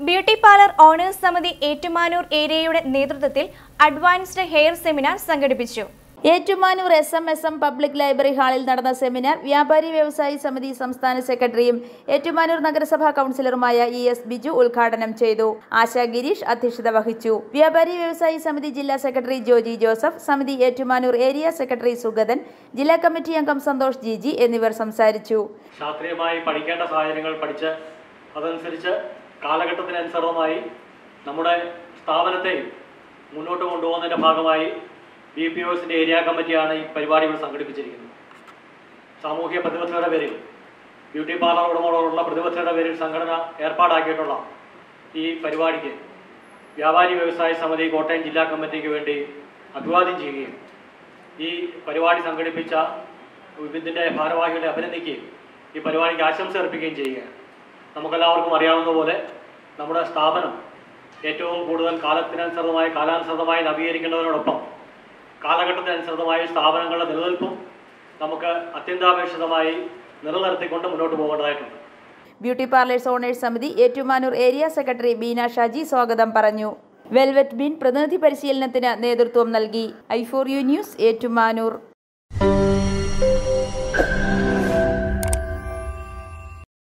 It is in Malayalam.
ബ്യൂട്ടി പാർലർ ഓണേഴ്സ് സമിതി ഏറ്റുമാനൂർ ഏരിയയുടെ നേതൃത്വത്തിൽ അഡ്വാൻസ്ഡ് ഹെയർ സെമിനാർ സംഘടിപ്പിച്ചു Ettumanoor S M S M public library ഹാളിൽ നടന്ന സെമിനാർ വ്യാപാരി വ്യവസായി സമിതി സംസ്ഥാന സെക്രട്ടറിയും ഏറ്റുമാനൂർ നഗരസഭാ കൗൺസിലറുമായ ഇ എസ് ബിജു ഉദ്ഘാടനം ചെയ്തു ആശാ ഗിരീഷ് അധ്യക്ഷത വഹിച്ചു വ്യാപാരി വ്യവസായി സമിതി ജില്ലാ സെക്രട്ടറി ജോജി ജോസഫ് സമിതി ഏറ്റുമാനൂർ ഏരിയ സെക്രട്ടറി സുഗതൻ ജില്ലാ കമ്മിറ്റി അംഗം സന്തോഷ് ജിജി എന്നിവർ സംസാരിച്ചു ശാസ്ത്രീയമായി പഠിക്കേണ്ട സാഹചര്യങ്ങൾ പഠിച്ച് അതനുസരിച്ച് കാലഘട്ടത്തിനനുസൃതമായി നമ്മുടെ സ്ഥാപനത്തെ മുന്നോട്ട് കൊണ്ടുപോകുന്നതിൻ്റെ ഭാഗമായി ബി പി ഒസിൻ്റെ ഏരിയ കമ്മിറ്റിയാണ് ഈ പരിപാടികൾ സംഘടിപ്പിച്ചിരിക്കുന്നത് സാമൂഹിക പ്രതിബദ്ധതയുടെ പേരിൽ ബ്യൂട്ടി പാർലർ ഉടമകളോടുള്ള പ്രതിബദ്ധതയുടെ പേരിൽ സംഘടന ഏർപ്പാടാക്കിയിട്ടുള്ള ഈ പരിപാടിക്ക് വ്യാപാരി വ്യവസായ സമിതി കോട്ടയം ജില്ലാ കമ്മിറ്റിക്ക് വേണ്ടി അഭിവാദ്യം ചെയ്യുകയും ഈ പരിപാടി സംഘടിപ്പിച്ച ഇതിൻ്റെ ഭാരവാഹികളെ അഭിനന്ദിക്കുകയും ഈ പരിപാടിക്ക് ആശംസ അർപ്പിക്കുകയും ചെയ്യുകയാണ് നമുക്കെല്ലാവർക്കും അറിയാവുന്ന പോലെ നമ്മുടെ സ്ഥാപനം ഏറ്റവും കൂടുതൽ കാലത്തിനനുസൃതമായി കാലാനുസൃതമായി നവീകരിക്കേണ്ടതിനോടൊപ്പം കാലഘട്ടത്തിനനുസൃതമായി സ്ഥാപനങ്ങളുടെ നിലനിൽപ്പും നമുക്ക് അത്യന്താപേക്ഷിതമായി നിലനിർത്തിക്കൊണ്ട് മുന്നോട്ട് പോകേണ്ടതായിട്ടുണ്ട് ബ്യൂട്ടി പാർലേഴ്സ് ഓണേഴ്സ് സമിതി ഏറ്റുമാനൂർ ഏരിയ സെക്രട്ടറി ബീന ഷാജി സ്വാഗതം പറഞ്ഞു വെൽവെറ്റ് ബീൻ പ്രതിനിധി പരിശീലനത്തിന് നേതൃത്വം നൽകി I for you news Ettumanoor